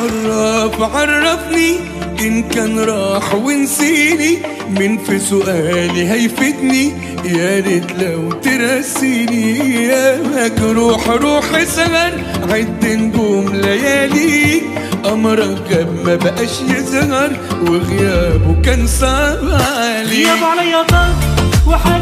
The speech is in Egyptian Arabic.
عرف عرفني إن كان راح ونسيني من في سؤالي هيفيدني يا ريت لو ترسيني يا مجروح روح سهر عد نجوم لياليك أمرك جاب ما بقاش يظهر وغيابه كان صعب عليك غياب عليا طب وحاجة